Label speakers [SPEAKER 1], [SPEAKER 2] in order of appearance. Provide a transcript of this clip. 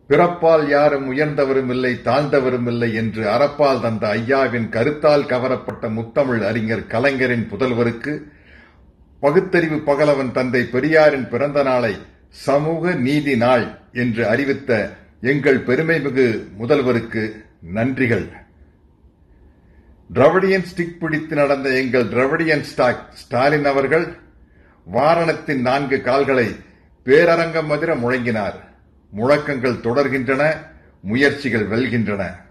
[SPEAKER 1] பிறப்பால் யாரும் உயர்ந்தவரும் இல்லை தாழ்ந்தவரும் இல்லை என்று அறப்பால் தந்த ஐயாவின் கருத்தால் கவரப்பட்ட முத்தமிழ் அறிஞர் கலைஞரின் புதல்வருக்கு பகுத்தறிவு பகலவன் தந்தை பெரியாரின் பிறந்த நாளை சமூக நீதி நாள் என்று அறிவித்த எங்கள் பெருமைமிகு முதல்வருக்கு நன்றிகள் திரவிடியன் ஸ்டிக் பிடித்து நடந்த எங்கள் திரவிடியன் ஸ்டாக் ஸ்டாலின் அவர்கள் வாரணத்தின் நான்கு கால்களை பேரரங்கம் மதிர முழங்கினார் முழக்கங்கள் தொடர்கின்றன முயற்சிகள் வெல்கின்றன